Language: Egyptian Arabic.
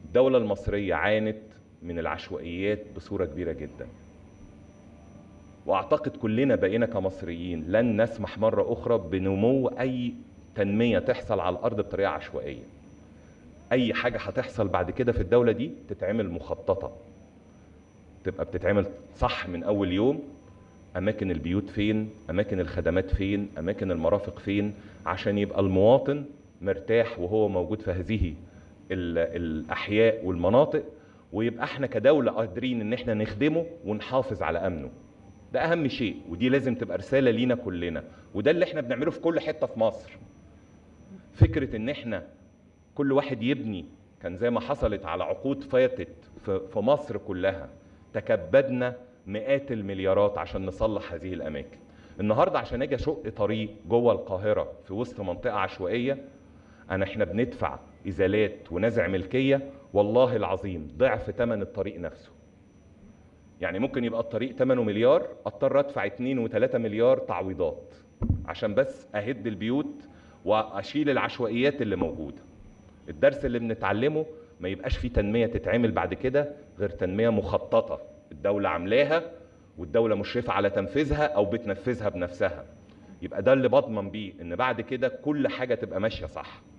الدولة المصرية عانت من العشوائيات بصورة كبيرة جدا واعتقد كلنا بقينا كمصريين لن نسمح مرة اخرى بنمو اي تنمية تحصل على الارض بطريقة عشوائية اي حاجة هتحصل بعد كده في الدولة دي تتعمل مخططة تبقى بتتعمل صح من اول يوم اماكن البيوت فين اماكن الخدمات فين اماكن المرافق فين عشان يبقى المواطن مرتاح وهو موجود في هذه ال- الاحياء والمناطق ويبقى احنا كدولة قادرين ان احنا نخدمه ونحافظ على امنه ده اهم شيء ودي لازم تبقى رسالة لينا كلنا وده اللي احنا بنعمله في كل حتة في مصر فكرة ان احنا كل واحد يبني كان زي ما حصلت على عقود فاتت في في مصر كلها تكبدنا مئات المليارات عشان نصلح هذه الاماكن النهارده عشان اجي اشق طريق جوه القاهره في وسط منطقه عشوائيه انا احنا بندفع ازالات ونزع ملكيه والله العظيم ضعف ثمن الطريق نفسه يعني ممكن يبقى الطريق ثمنه مليار اضطر ادفع 2 و3 مليار تعويضات عشان بس اهد البيوت واشيل العشوائيات اللي موجوده الدرس اللي بنتعلمه ما يبقاش فيه تنميه تتعمل بعد كده غير تنميه مخططه الدوله عاملاها والدوله مشرفه على تنفيذها او بتنفذها بنفسها يبقى ده اللي بضمن بيه ان بعد كده كل حاجه تبقى ماشيه صح